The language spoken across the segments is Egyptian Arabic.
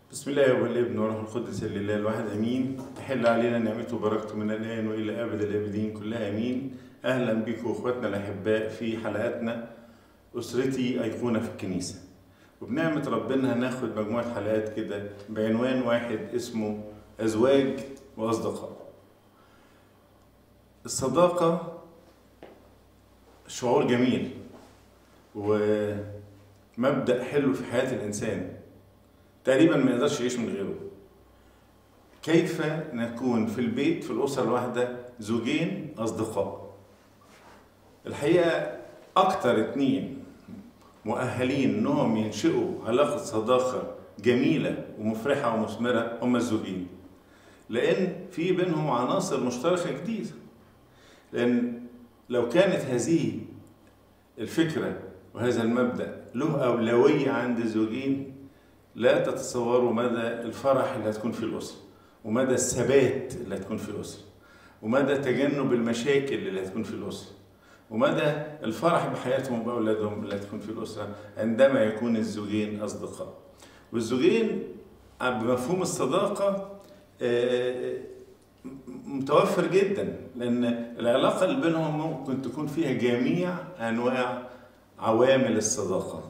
بسم الله والابن والروح القدس لله الواحد امين تحل علينا نعمته وبركته من الان والى ابد الابدين كلها امين اهلا بكم اخواتنا الاحباء في حلقاتنا اسرتي ايقونه في الكنيسه وبنعمه ربنا هناخد مجموعه حلقات كده بعنوان واحد اسمه ازواج واصدقاء الصداقه شعور جميل ومبدا حلو في حياه الانسان تقريبا ما يقدرش يعيش من غيره كيف نكون في البيت في الأسرة الواحدة زوجين أصدقاء الحقيقة أكتر اتنين مؤهلين إنهم ينشئوا علاقة صداقة جميلة ومفرحة ومثمرة هم الزوجين لأن في بينهم عناصر مشتركة جديدة لأن لو كانت هذه الفكرة وهذا المبدأ له أولوية عند الزوجين لا تتصوروا مدى الفرح اللي هتكون في الأسرة ومدى الثبات اللي هتكون في الأسرة ومدى تجنب المشاكل اللي هتكون في الأسرة ومدى الفرح بحياتهم وبأولادهم اللي هتكون في الأسرة عندما يكون الزوجين أصدقاء والزوجين بمفهوم الصداقة متوفر جدا لأن العلاقة اللي بينهم ممكن تكون فيها جميع أنواع عوامل الصداقة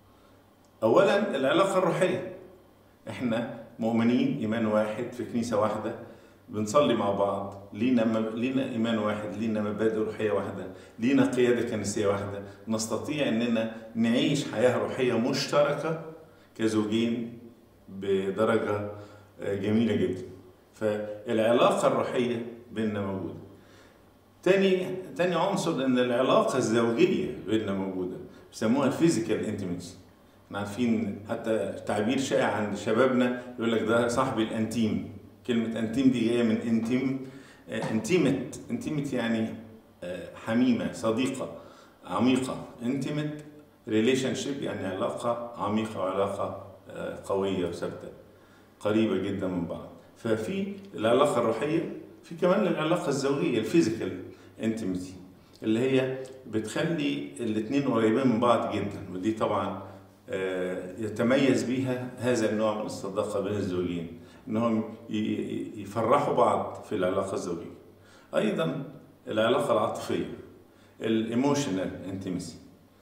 اولا العلاقه الروحيه احنا مؤمنين ايمان واحد في كنيسه واحده بنصلي مع بعض لينا م... لينا ايمان واحد لينا مبادئ روحيه واحده لينا قياده كنسيه واحده نستطيع اننا نعيش حياه روحيه مشتركه كزوجين بدرجه جميله جدا فالعلاقه الروحيه بيننا موجوده تاني تاني عنصر ان العلاقه الزوجيه بيننا موجوده بيسموها الفيزيكال انتيميتي احنا عارفين حتى تعبير شائع عند شبابنا يقول لك ده صاحبي الانتيم كلمة انتيم دي جاية من انتيم انتيمت انتيمت يعني حميمة صديقة عميقة انتيمت ريليشن شيب يعني علاقة عميقة وعلاقة قوية وثابتة قريبة جدا من بعض ففي العلاقة الروحية في كمان العلاقة الزوجية الفيزيكال انتيمتي اللي هي بتخلي الاتنين قريبين من بعض جدا ودي طبعا يتميز بيها هذا النوع من الصداقه بين الزوجين انهم يفرحوا بعض في العلاقه الزوجيه ايضا العلاقه العاطفيه الايموشنال انتمسي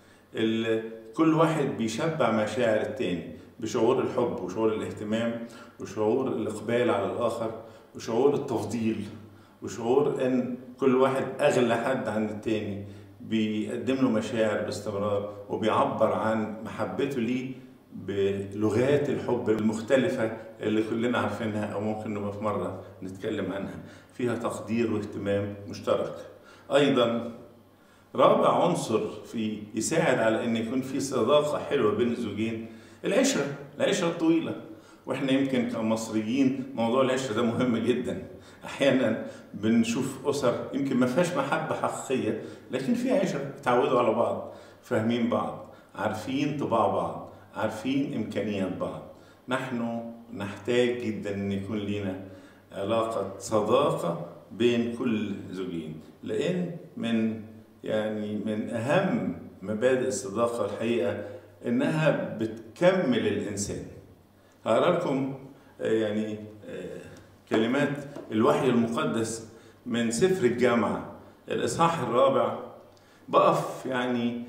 كل واحد بيشبع مشاعر التاني بشعور الحب وشعور الاهتمام وشعور الاقبال على الاخر وشعور التفضيل وشعور ان كل واحد اغلى حد عن التاني بيقدم له مشاعر باستمرار وبيعبر عن محبته ليه بلغات الحب المختلفة اللي كلنا عارفينها أو ممكن نبقى في مرة نتكلم عنها فيها تقدير واهتمام مشترك أيضا رابع عنصر في يساعد على أن يكون في صداقة حلوة بين الزوجين العشرة العشرة الطويلة واحنا يمكن كمصريين موضوع العشرة ده مهم جدا احيانا بنشوف اسر يمكن ما فيهاش محبه حقيقيه لكن فيها عشره اتعودوا على بعض فاهمين بعض عارفين طباع بعض عارفين امكانيات بعض نحن نحتاج جدا ان يكون لنا علاقه صداقه بين كل زوجين لان من يعني من اهم مبادئ الصداقه الحقيقه انها بتكمل الانسان هقرا لكم يعني كلمات الوحي المقدس من سفر الجامعة الإصحاح الرابع بقف يعني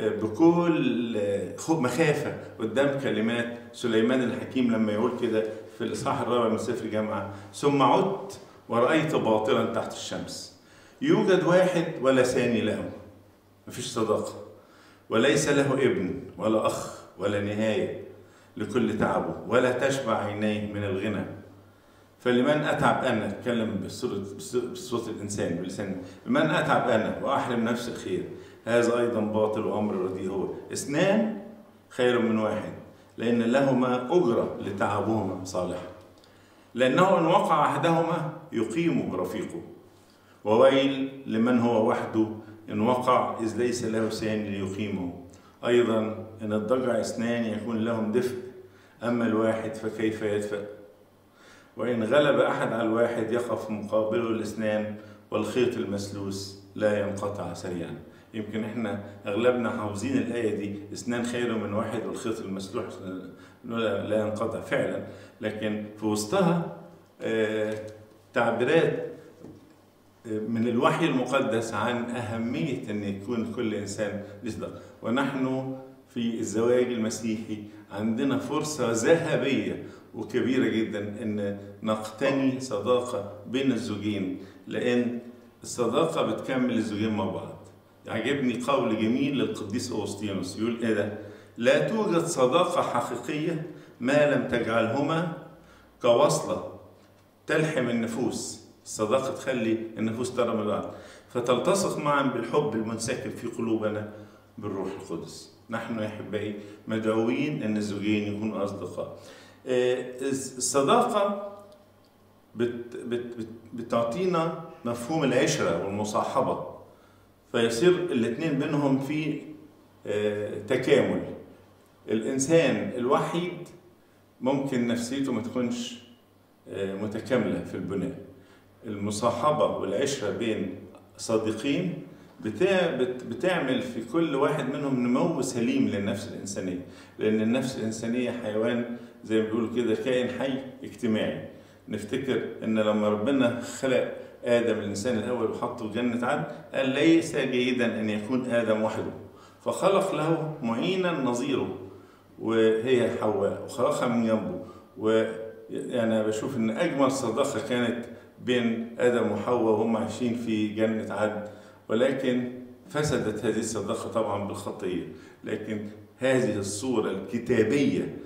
بكل مخافة قدام كلمات سليمان الحكيم لما يقول كده في الإصحاح الرابع من سفر الجامعة ثم عدت ورأيت باطلا تحت الشمس يوجد واحد ولا ثاني له مفيش صداقة وليس له ابن ولا أخ ولا نهاية لكل تعبه ولا تشبع عينيه من الغنى فلمن اتعب انا اتكلم بصوره بصوت الانسان بلسان لمن اتعب انا واحلم نفس الخير هذا ايضا باطل وامر رديء هو اثنان خير من واحد لان لهما اجره لتعبهما صالحا لانه ان وقع احدهما يقيم رفيقه وويل لمن هو وحده ان وقع اذ ليس له ثاني ليقيمه ايضا ان اضطجع اثنان يكون لهم دفء اما الواحد فكيف يدفأ وإن غلب أحد على الواحد يقف مقابله الاثنان والخيط المسلوس لا ينقطع سريعا يمكن احنا اغلبنا حافظين الايه دي اثنان خير من واحد والخيط المسلوح لا, لا ينقطع فعلا لكن في وسطها آه، تعبيرات آه، من الوحي المقدس عن أهمية أن يكون كل إنسان يصدق ونحن في الزواج المسيحي عندنا فرصة ذهبية وكبيرة جدا أن نقتني صداقة بين الزوجين لأن الصداقة بتكمل الزوجين مع بعض يعجبني قول جميل للقديس أوسطينوس يقول إيه ده لا توجد صداقة حقيقية ما لم تجعلهما كوصلة تلحم النفوس الصداقة تخلي النفوس ترى من بعض فتلتصق معا بالحب المنسكب في قلوبنا بالروح القدس نحن يا أحبائي مدعوين أن الزوجين يكونوا أصدقاء آه، الصداقة بت بت بت بتعطينا مفهوم العشرة والمصاحبة فيصير الاثنين بينهم في آه، تكامل الإنسان الوحيد ممكن نفسيته ما تكونش آه، متكاملة في البناء المصاحبة والعشرة بين صديقين بتاع بت- بتعمل في كل واحد منهم نمو سليم للنفس الإنسانية لأن النفس الإنسانية حيوان زي ما بيقولوا كده كائن حي اجتماعي نفتكر ان لما ربنا خلق ادم الانسان الاول وحطه في جنه عدن قال ليس جيدا ان يكون ادم وحده فخلق له معينا نظيره وهي حواء وخلقها من جنبه ويعني أنا بشوف ان اجمل صداقه كانت بين ادم وحواء وهم عايشين في جنه عدن ولكن فسدت هذه الصداقه طبعا بالخطيه لكن هذه الصوره الكتابيه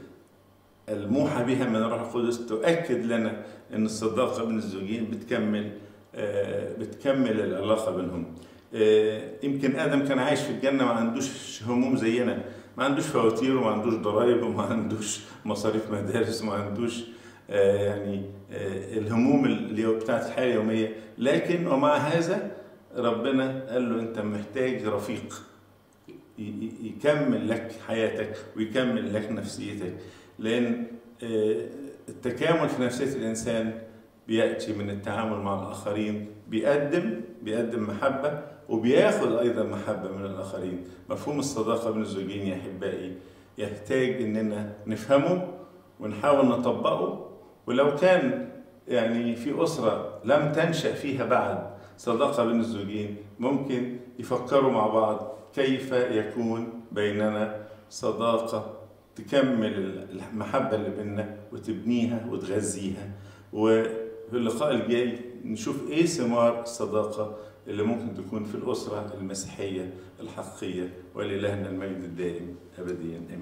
الموحى بها من الروح القدس تؤكد لنا ان الصداقه بين الزوجين بتكمل آه، بتكمل العلاقه بينهم آه، يمكن ادم كان عايش في الجنه ما عندوش هموم زينا ما عندوش فواتير وما عندوش ضرائب وما عندوش مصاريف مدارس وما عندوش آه، يعني آه، الهموم اللي هو بتاعت الحياه اليوميه لكن ومع هذا ربنا قال له انت محتاج رفيق ي- ي- يكمل لك حياتك ويكمل لك نفسيتك لأن آه، التكامل في نفسية الإنسان بيأتي من التعامل مع الآخرين بيقدم بيقدم محبة وبياخد أيضا محبة من الآخرين مفهوم الصداقة بين الزوجين يا أحبائي يحتاج إننا نفهمه ونحاول نطبقه ولو كان يعني في أسرة لم تنشأ فيها بعد صداقة بين الزوجين ممكن يفكروا مع بعض كيف يكون بيننا صداقة تكمل المحبة اللي بيننا وتبنيها وتغذيها وفي اللقاء الجاي نشوف ايه ثمار الصداقة اللي ممكن تكون في الأسرة المسيحية الحقيقية ولإلهنا المجد الدائم أبديا آمين